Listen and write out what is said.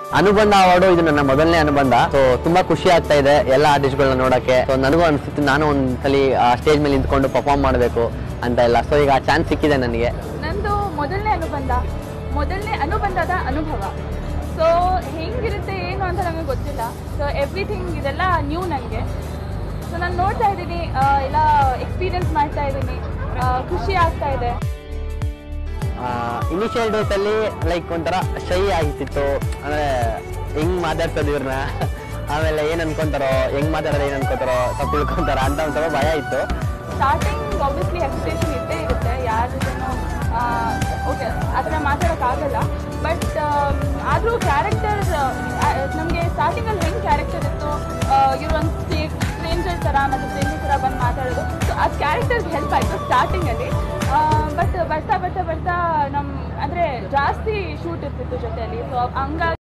ಅನುಬಂಧ ಅವಾರ್ಡು ಇದು ನನ್ನ ಮೊದಲನೇ ಅನುಬಂಧ ಸೊ ತುಂಬಾ ಖುಷಿ ಆಗ್ತಾ ಇದೆ ಎಲ್ಲ ಆರ್ಟಿಸ್ಟ್ಗಳನ್ನ ನೋಡಕ್ಕೆ ಸೊ ನನಗೂ ಅನ್ಸುತ್ತೆ ನಾನು ಒಂದ್ಸಲಿ ಸ್ಟೇಜ್ ಮೇಲೆ ನಿಂತ್ಕೊಂಡು ಪರ್ಫಾರ್ಮ್ ಮಾಡಬೇಕು ಅಂತ ಎಲ್ಲ ಸೊ ಈಗ ಚಾನ್ಸ್ ಸಿಕ್ಕಿದೆ ನನಗೆ ನಂದು ಮೊದಲನೇ ಅನುಬಂಧ ಮೊದಲನೇ ಅನುಬಂಧದ ಅನುಭವ ಸೊ ಹೆಂಗಿರುತ್ತೆ ಏನು ಅಂತ ನಮಗೆ ಗೊತ್ತಿಲ್ಲ ಸೊ ಎವ್ರಿಥಿಂಗ್ ಇದೆಲ್ಲ ನ್ಯೂ ನನಗೆ ಸೊ ನಾನು ನೋಡ್ತಾ ಇದ್ದೀನಿ ಎಲ್ಲ ಎಕ್ಸ್ಪೀರಿಯನ್ಸ್ ಮಾಡ್ತಾ ಇದ್ದೀನಿ ಖುಷಿ ಆಗ್ತಾ ಇದೆ ಇನಿಷಿಯಲ್ ಡೇಸ್ ಅಲ್ಲಿ ಲೈಕ್ ಒಂಥರ ಶೈ ಆಗಿತ್ತಿತ್ತು ಅಂದ್ರೆ ಹೆಂಗ್ ಮಾತಾಡ್ಸೋದು ಇವ್ರನ್ನ ಆಮೇಲೆ ಏನ್ ಅನ್ಕೊಂತಾರೋ ಹೆಂಗ್ ಮಾತಾಡೋದು ಏನ್ ಅನ್ಕೋತಾರೋ ತಪ್ಪು ತಿಳ್ಕೊಂತಾರ ಅಂತ ಒಂಥರ ಭಯ ಇತ್ತು ಸ್ಟಾರ್ಟಿಂಗ್ ಆಬ್ವಿಯಸ್ಲಿ ಹೆಸಿಟೇಷನ್ ಇದ್ದೇ ಇರುತ್ತೆ ಯಾರ ಜೊತೆನೂ ಓಕೆ ಆ ಥರ ಮಾತಾಡೋಕ್ಕಾಗಲ್ಲ ಬಟ್ ಆದರೂ ಕ್ಯಾರೆಕ್ಟರ್ ನಮಗೆ ಸ್ಟಾರ್ಟಿಂಗಲ್ಲಿ ಹೆಂಗೆ ಕ್ಯಾರೆಕ್ಟರ್ ಇತ್ತು ಇವರು ಒಂದು ಸ್ಟ್ರೇಂಜರ್ ಥರ ಮತ್ತು ಸ್ಟ್ರೇಂಜರ್ ಥರ ಬಂದು ಮಾತಾಡೋದು ಸೊ ಅದು ಕ್ಯಾರೆಕ್ಟರ್ಗೆ ಹೆಲ್ಪ್ ಆಯಿತು ಸ್ಟಾರ್ಟಿಂಗಲ್ಲಿ ಬಟ್ ಬರ್ತಾ ಬರ್ತಾ ಬರ್ತಾ ನಮ್ಮ ಅಂದರೆ ಜಾಸ್ತಿ ಶೂಟ್ ಇರ್ತಿತ್ತು ಜೊತೆಯಲ್ಲಿ ಸೊ ಹಂಗಾಗಿ